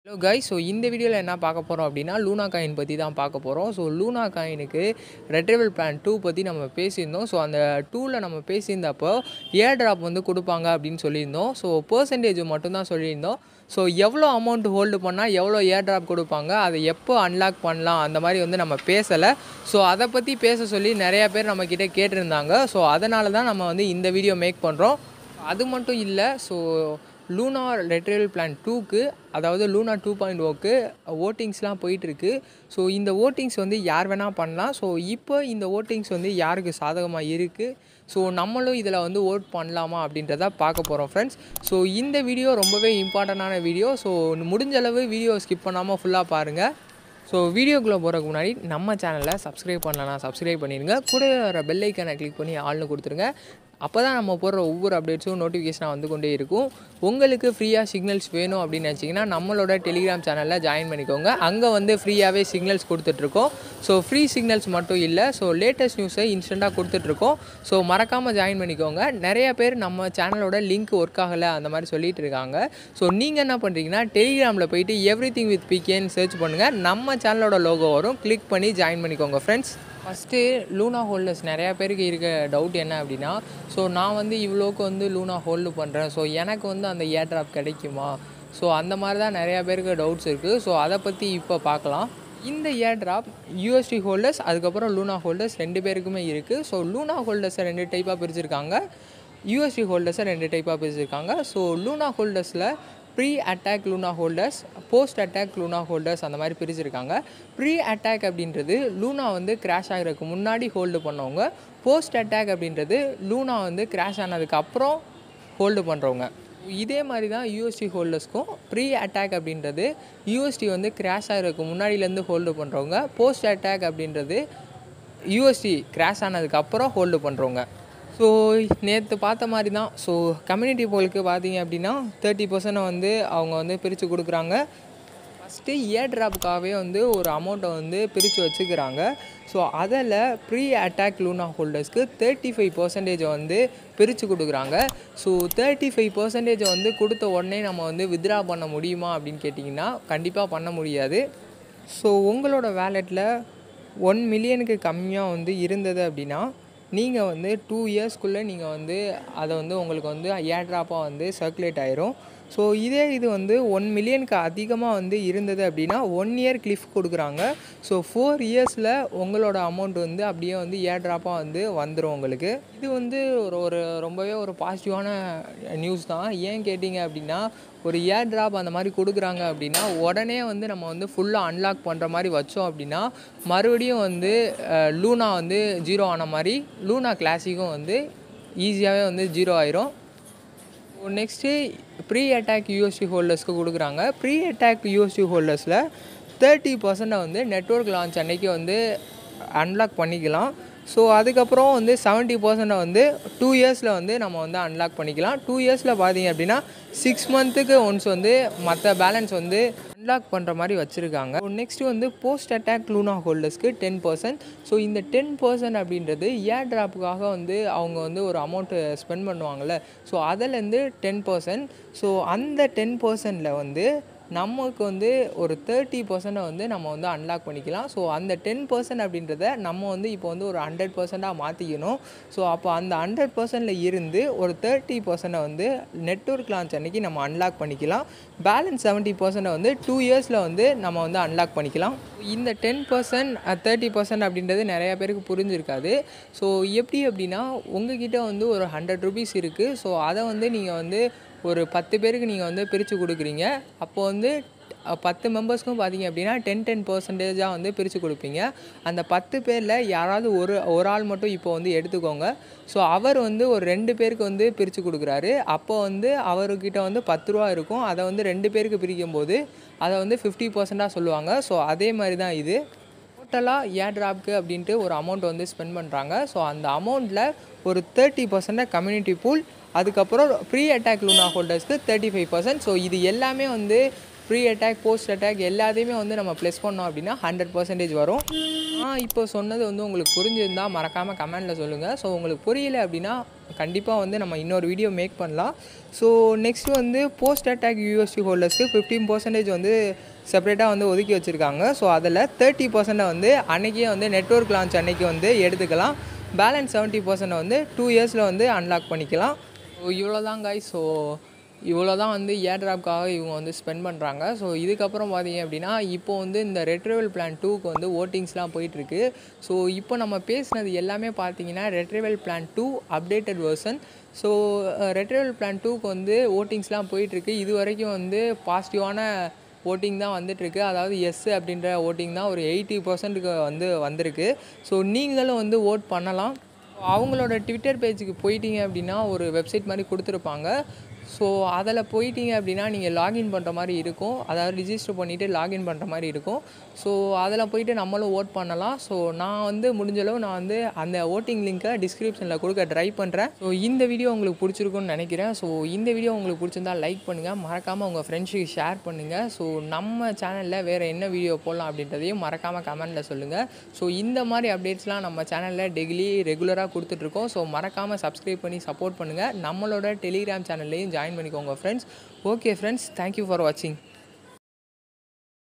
hello guys so இந்த வீடியோவில் என்ன பார்க்க போகிறோம் அப்படின்னா லூனா காயின் பற்றி தான் பார்க்க போகிறோம் ஸோ லூனா காயினுக்கு ரெட்ரிவல் பிளான் டூ பற்றி நம்ம பேசியிருந்தோம் ஸோ அந்த டூவில் நம்ம பேசியிருந்தப்போ ஏர் ட்ராப் வந்து கொடுப்பாங்க அப்படின்னு சொல்லியிருந்தோம் ஸோ பர்சன்டேஜ் மட்டும்தான் சொல்லியிருந்தோம் ஸோ எவ்வளோ அமௌண்ட் ஹோல்டு பண்ணால் எவ்வளோ ஏர் ட்ராப் கொடுப்பாங்க அதை எப்போ அன்லாக் பண்ணலாம் அந்த மாதிரி வந்து நம்ம பேசலை ஸோ அதை பற்றி பேச சொல்லி நிறையா பேர் நம்மக்கிட்ட கேட்டிருந்தாங்க ஸோ அதனால தான் நம்ம வந்து இந்த வீடியோ மேக் பண்ணுறோம் அது மட்டும் இல்லை ஸோ லூனா ரெட்ரியல் பிளான் டூக்கு அதாவது லூனா டூ பாயிண்ட் ஓக்கு ஓட்டிங்ஸ்லாம் போயிட்டுருக்கு ஸோ இந்த ஓட்டிங்ஸ் வந்து யார் வேணால் பண்ணலாம் ஸோ இப்போ இந்த ஓட்டிங்ஸ் வந்து யாருக்கு சாதகமாக இருக்குது ஸோ நம்மளும் இதில் வந்து ஓட் பண்ணலாமா அப்படின்றத பார்க்க போகிறோம் ஃப்ரெண்ட்ஸ் ஸோ இந்த வீடியோ ரொம்பவே இம்பார்ட்டண்டான வீடியோ ஸோ முடிஞ்ச அளவு வீடியோ ஸ்கிப் பண்ணாமல் ஃபுல்லாக பாருங்கள் ஸோ வீடியோக்குள்ளே போகிறதுக்கு முன்னாடி நம்ம சேனலை சப்ஸ்கிரைப் பண்ணலன்னா சப்ஸ்கிரைப் பண்ணிடுங்க கூட வர பெல் ஐக்கனை கிளிக் பண்ணி ஆள்னு கொடுத்துருங்க அப்போ தான் நம்ம போடுற ஒவ்வொரு அப்டேட்ஸும் நோட்டிஃபிகேஷனாக வந்து கொண்டே இருக்கும் உங்களுக்கு ஃப்ரீயாக சிக்னல்ஸ் வேணும் அப்படின்னு நினச்சிங்கன்னா நம்மளோட டெலிகிராம் சேனலில் ஜாயின் பண்ணிக்கோங்க அங்கே வந்து ஃப்ரீயாகவே சிக்னல்ஸ் கொடுத்துட்ருக்கோம் ஸோ ஃப்ரீ சிக்னல்ஸ் மட்டும் இல்லை ஸோ லேட்டஸ்ட் நியூஸை இன்ஸ்டண்ட்டாக கொடுத்துட்ருக்கோம் ஸோ மறக்காமல் ஜாயின் பண்ணிக்கோங்க நிறைய பேர் நம்ம சேனலோட லிங்க் ஒர்க் ஆகலை அந்த மாதிரி சொல்லிட்டு இருக்காங்க ஸோ நீங்கள் என்ன பண்ணுறீங்கன்னா டெலிகிராமில் போயிட்டு எவ்ரி திங் வித் பிகேன்னு சர்ச் பண்ணுங்கள் நம்ம சேனலோட லோகோ வரும் கிளிக் பண்ணி ஜாயின் பண்ணிக்கோங்க ஃப்ரெண்ட்ஸ் ஃபஸ்ட்டு லூனா ஹோல்டர்ஸ் நிறையா பேருக்கு இருக்க டவுட் என்ன அப்படின்னா ஸோ நான் வந்து இவ்வளோக்கு வந்து லூனா ஹோல்டு பண்ணுறேன் ஸோ எனக்கு வந்து அந்த ஏர் ட்ராப் கிடைக்குமா ஸோ அந்த மாதிரி தான் நிறையா பேருக்கு டவுட்ஸ் இருக்குது ஸோ அதை பற்றி இப்போ பார்க்கலாம் இந்த ஏர் ட்ராப் யூஎஸ்டி ஹோல்டர்ஸ் அதுக்கப்புறம் லூனா ஹோல்டர்ஸ் ரெண்டு பேருக்குமே இருக்குது ஸோ லூனா ஹோல்டர்ஸை ரெண்டு டைப்பாக பிரிச்சிருக்காங்க யூஎஸ்டி ஹோல்டர்ஸை ரெண்டு டைப்பாக பிரிச்சிருக்காங்க ஸோ லூனா ஹோல்டர்ஸில் pre attack Luna holders post attack Luna holders அந்த மாதிரி பிரிச்சிருக்காங்க ப்ரீ அட்டாக் அப்படின்றது லூனா வந்து கிராஷ் ஆகிறதுக்கு முன்னாடி ஹோல்டு பண்ணவங்க போஸ்ட் அட்டாக் அப்படின்றது லூனா வந்து கிராஷ் ஆனதுக்கு அப்புறம் ஹோல்டு பண்ணுறவங்க இதே மாதிரி தான் யூஎஸ்டி ஹோல்டர்ஸ்க்கும் ப்ரீ அட்டாக் அப்படின்றது யூஎஸ்டி வந்து கிராஷ் ஆகிறதுக்கு முன்னாடியிலேருந்து ஹோல்டு பண்ணுறவங்க போஸ்ட் அட்டாக் அப்படின்றது யூஎஸ்டி கிராஷ் ஆனதுக்கப்புறம் ஹோல்டு பண்ணுறவங்க ஸோ நேற்று பார்த்த மாதிரி தான் ஸோ கம்யூனிட்டி போலுக்கு பார்த்தீங்க அப்படின்னா தேர்ட்டி பர்சன்ட் வந்து அவங்க வந்து பிரித்து கொடுக்குறாங்க ஃபஸ்ட்டு ஏர் ட்ராப்புக்காகவே வந்து ஒரு அமௌண்ட்டை வந்து பிரித்து வச்சுக்கிறாங்க ஸோ அதில் ப்ரீ அட்டாக் லூனா ஹோல்டர்ஸ்க்கு தேர்ட்டி ஃபைவ் பர்சன்டேஜை வந்து பிரித்து கொடுக்குறாங்க ஸோ தேர்ட்டி ஃபைவ் பர்சன்டேஜை வந்து கொடுத்த உடனே நம்ம வந்து வித்ரா பண்ண முடியுமா அப்படின்னு கேட்டிங்கன்னா கண்டிப்பாக பண்ண முடியாது ஸோ உங்களோட வேலெட்டில் ஒன் மில்லியனுக்கு கம்மியாக வந்து இருந்தது அப்படின்னா நீங்கள் வந்து டூ இயர்ஸ்க்குள்ளே நீங்கள் வந்து அதை வந்து உங்களுக்கு வந்து ஏர் ட்ராப்பாக வந்து சர்க்குலேட் ஆயிரும் ஸோ இதே இது வந்து ஒன் மில்லியனுக்கு அதிகமாக வந்து இருந்தது அப்படின்னா ஒன் இயர் கிளிஃப் கொடுக்குறாங்க ஸோ ஃபோர் இயர்ஸில் உங்களோட அமௌண்ட் வந்து அப்படியே வந்து ஏர் ட்ராப்பாக வந்து வந்துடும் உங்களுக்கு இது வந்து ஒரு ஒரு ரொம்பவே ஒரு பாசிட்டிவான நியூஸ் தான் ஏன் கேட்டிங்க அப்படின்னா ஒரு ஏர் ட்ராப் அந்த மாதிரி கொடுக்குறாங்க அப்படின்னா உடனே வந்து நம்ம வந்து ஃபுல்லாக அன்லாக் பண்ணுற மாதிரி வச்சோம் அப்படின்னா மறுபடியும் வந்து லூனா வந்து ஜீரோ ஆன மாதிரி லூனா கிளாசிக்கும் வந்து ஈஸியாகவே வந்து ஜீரோ ஆயிரும் நெக்ஸ்ட்டு ப்ரீ அட்டாக் யூஎஸ்டி ஹோல்டர்ஸ்க்கு கொடுக்குறாங்க ப்ரீ அட்டாக் யூஎஸ்டி ஹோல்டர்ஸில் தேர்ட்டி பர்சன்ட்டை வந்து நெட்ஒர்க் லான்ச் அன்னைக்கு வந்து அன்லாக் பண்ணிக்கலாம் ஸோ அதுக்கப்புறம் வந்து செவன்ட்டி பர்சன்ட்டை வந்து டூ இயர்ஸில் வந்து நம்ம வந்து அன்லாக் பண்ணிக்கலாம் டூ இயர்ஸில் பார்த்தீங்க அப்படின்னா சிக்ஸ் மந்த்துக்கு ஒன்ஸ் வந்து மற்ற பேலன்ஸ் வந்து அன்லாக் பண்ணுற மாதிரி வச்சுருக்காங்க நெக்ஸ்ட்டு வந்து போஸ்ட் அட்டாக் லூனா ஹோல்டர்ஸ்க்கு டென் பர்சன்ட் ஸோ இந்த டென் பர்சன்ட் அப்படின்றது ஏர் ட்ராப்புக்காக வந்து அவங்க வந்து ஒரு அமௌண்ட்டு ஸ்பெண்ட் பண்ணுவாங்கள்ல ஸோ அதிலேருந்து டென் பர்சன்ட் ஸோ அந்த டென் பர்சன்டில் வந்து நமக்கு வந்து ஒரு தேர்ட்டி பர்சன்ட்டை வந்து நம்ம வந்து அன்லாக் பண்ணிக்கலாம் ஸோ அந்த டென் பர்சன்ட் அப்படின்றத நம்ம வந்து இப்போ வந்து ஒரு ஹண்ட்ரட் பர்சண்ட்டாக மாற்றிக்கணும் ஸோ அப்போ அந்த ஹண்ட்ரட் பர்சன்டில் இருந்து ஒரு தேர்ட்டி பர்சன்ட்டை வந்து நெட்ஒர்க் லான்ச் அன்றைக்கி நம்ம அன்லாக் பண்ணிக்கலாம் பேலன்ஸ் செவன்ட்டி பர்சன்ட்டை வந்து டூ இயர்ஸில் வந்து நம்ம வந்து அன்லாக் பண்ணிக்கலாம் இந்த டென் பர்சன்ட் தேர்ட்டி பர்சன்ட் அப்படின்றது நிறையா பேருக்கு புரிஞ்சிருக்காது ஸோ எப்படி அப்படின்னா உங்ககிட்ட வந்து ஒரு ஹண்ட்ரட் ருபீஸ் இருக்குது ஸோ அதை வந்து நீங்கள் வந்து ஒரு பத்து பேருக்கு நீங்கள் வந்து பிரித்து கொடுக்குறீங்க அப்போது வந்து பத்து மெம்பர்ஸ்க்கும் பார்த்தீங்க அப்படின்னா டென் டென் பர்சன்டேஜாக வந்து பிரித்து கொடுப்பீங்க அந்த பத்து பேரில் யாராவது ஒரு ஒரு ஆள் மட்டும் இப்போ வந்து எடுத்துக்கோங்க ஸோ அவர் வந்து ஒரு ரெண்டு பேருக்கு வந்து பிரித்து கொடுக்குறாரு அப்போ வந்து அவர்கிட்ட வந்து பத்து ரூபா இருக்கும் அதை வந்து ரெண்டு பேருக்கு பிரிக்கும் போது அதை வந்து ஃபிஃப்டி பர்சண்ட்டாக சொல்லுவாங்க ஸோ அதே மாதிரி தான் இது டோட்டலாக ஏர் ட்ராப்க்கு அப்படின்ட்டு ஒரு அமௌண்ட் வந்து ஸ்பெண்ட் பண்ணுறாங்க ஸோ அந்த அமௌண்ட்டில் ஒரு தேர்ட்டி பர்சன்டாக கம்யூனிட்டி பூல் அதுக்கப்புறம் ப்ரீ அட்டாக் லூனா ஹோல்டர்ஸ்க்கு தேர்ட்டி ஃபைவ் பர்சன்ட் ஸோ இது எல்லாமே வந்து ப்ரீ அட்டாக் போஸ்ட் அட்டாக் எல்லாத்தையுமே வந்து நம்ம ப்ளஸ் பண்ணோம் அப்படின்னா ஹண்ட்ரட் பர்சன்டேஜ் வரும் நான் இப்போ சொன்னது வந்து உங்களுக்கு புரிஞ்சிருந்தால் மறக்காமல் கமெண்ட்டில் சொல்லுங்கள் ஸோ உங்களுக்கு புரியல அப்படின்னா கண்டிப்பாக வந்து நம்ம இன்னொரு வீடியோ மேக் பண்ணலாம் ஸோ நெக்ஸ்ட் வந்து போஸ்ட் அட்டாக் யூஎஸ்டி ஹோல்டர்ஸ்க்கு ஃபிஃப்டீன் பர்சன்டேஜ் வந்து செப்பரேட்டாக வந்து ஒதுக்கி வச்சுருக்காங்க ஸோ அதில் தேர்ட்டி பர்சன்ட்டை வந்து அன்றைக்கே வந்து நெட்ஒர்க் லான்ச் அன்னைக்கு வந்து எடுத்துக்கலாம் பேலன்ஸ் செவன்ட்டி பர்சன்ட் வந்து டூ இயர்ஸில் வந்து அன்லாக் பண்ணிக்கலாம் ஸோ இவ்வளோ தான் காய் ஸோ இவ்வளோ தான் வந்து ஏர் ட்ராப்காக இவங்க வந்து ஸ்பெண்ட் பண்ணுறாங்க ஸோ இதுக்கப்புறம் பார்த்தீங்க அப்படின்னா இப்போ வந்து இந்த ரெட்ரிவல் பிளான் டூக்கு வந்து ஓட்டிங்ஸ்லாம் போயிட்டுருக்கு ஸோ இப்போ நம்ம பேசுனது எல்லாமே பார்த்தீங்கன்னா retrieval plan two updated version so retrieval plan டூக்கு வந்து ஓட்டிங்ஸ்லாம் போயிட்டுருக்கு இது வரைக்கும் வந்து பாசிட்டிவான ஓட்டிங் தான் வந்துட்டுருக்கு அதாவது எஸ் அப்படின்ற ஓட்டிங் தான் ஒரு எயிட்டி பர்சன்ட்டுக்கு வந்து வந்திருக்கு ஸோ நீங்களும் வந்து ஓட் பண்ணலாம் அவங்களோட ட்விட்டர் பேஜுக்கு போயிட்டீங்க அப்படின்னா ஒரு வெப்சைட் மாதிரி கொடுத்துருப்பாங்க ஸோ அதில் போயிட்டீங்க அப்படின்னா நீங்கள் லாகின் பண்ணுற மாதிரி இருக்கும் அதாவது ரிஜிஸ்டர் பண்ணிவிட்டு லாகின் பண்ணுற மாதிரி இருக்கும் ஸோ அதில் போயிட்டு நம்மளும் ஓட் பண்ணலாம் ஸோ நான் வந்து முடிஞ்சளவு நான் வந்து அந்த ஓட்டிங் லிங்க்கை டிஸ்கிரிப்ஷனில் கொடுக்க ட்ரை பண்ணுறேன் ஸோ இந்த வீடியோ உங்களுக்கு பிடிச்சிருக்குன்னு நினைக்கிறேன் ஸோ இந்த வீடியோ உங்களுக்கு பிடிச்சிருந்தா லைக் பண்ணுங்கள் மறக்காமல் உங்கள் ஃப்ரெண்ட்ஸுக்கு ஷேர் பண்ணுங்கள் ஸோ நம்ம சேனலில் வேறு என்ன வீடியோ போடலாம் அப்படின்றதையும் மறக்காமல் கமெண்ட்டில் சொல்லுங்கள் ஸோ இந்த மாதிரி அப்டேட்ஸ்லாம் நம்ம சேனலில் டெய்லி ரெகுலராக கொடுத்துட்ருக்கோம் ஸோ மறக்காமல் சப்ஸ்கிரைப் பண்ணி சப்போர்ட் பண்ணுங்கள் நம்மளோட டெலிகிராம் சேனல்லையும் ஜாயின் பண்ணிக்கோங்க friends okay friends thank you for வாட்சிங்